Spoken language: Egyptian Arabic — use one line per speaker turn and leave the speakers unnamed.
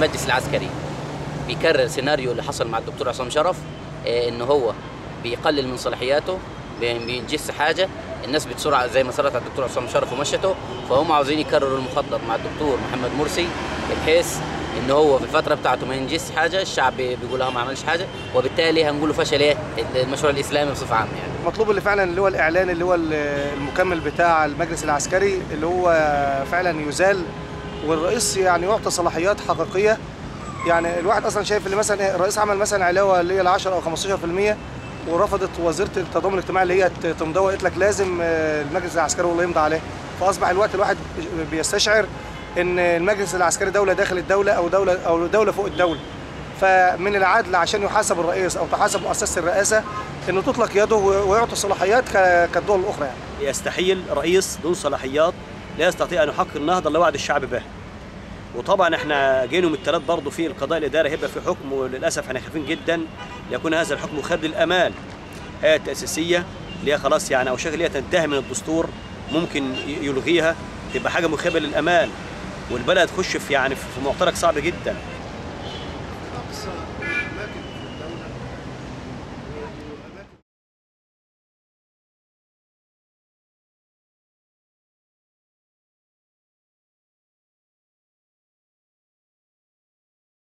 المجلس العسكري بيكرر سيناريو اللي حصل مع الدكتور عصام شرف آه، ان هو بيقلل من صلاحياته بي- بينجز حاجه الناس بتسرع زي ما صارت على الدكتور عصام شرف ومشته فهم عاوزين يكرروا المخطط مع الدكتور محمد مرسي بحيث ان هو في الفتره بتاعته ما ينجزش حاجه الشعب بيقول له ما عملش حاجه وبالتالي هنقول له فشل ايه المشروع الاسلامي بصفه عامه يعني
المطلوب اللي فعلا اللي هو الاعلان اللي هو المكمل بتاع المجلس العسكري اللي هو فعلا يزال والرئيس يعني يعطى صلاحيات حقيقيه يعني الواحد اصلا شايف اللي مثلا إيه، الرئيس عمل مثلا علاوه اللي هي ال 10 او 15% ورفضت وزيره التضامن الاجتماعي اللي هي تمضي وقالت لك لازم آه، المجلس العسكري هو اللي يمضي عليه فاصبح الوقت الواحد بيستشعر ان المجلس العسكري دوله داخل الدوله او دوله او دوله فوق الدوله فمن العدل عشان يحاسب الرئيس او تحاسب مؤسسه الرئاسه انه تطلق يده ويعطي صلاحيات ك- كالدول الاخرى يعني
يستحيل رئيس ذو صلاحيات لا يستطيع ان يحقق النهضه اللي وعد الشعب به وطبعا احنا جينا من الثلاث برضه في القضاء الاداري هيبقى في حكم وللاسف احنا خايفين جدا ليكون هذا الحكم خد الامال هيئه تاسيسيه اللي هي خلاص يعني او شكل هي تنتهي من الدستور ممكن ي- يلغيها تبقى حاجه مخيبه للامال والبلد تخش في يعني في معترك صعب جدا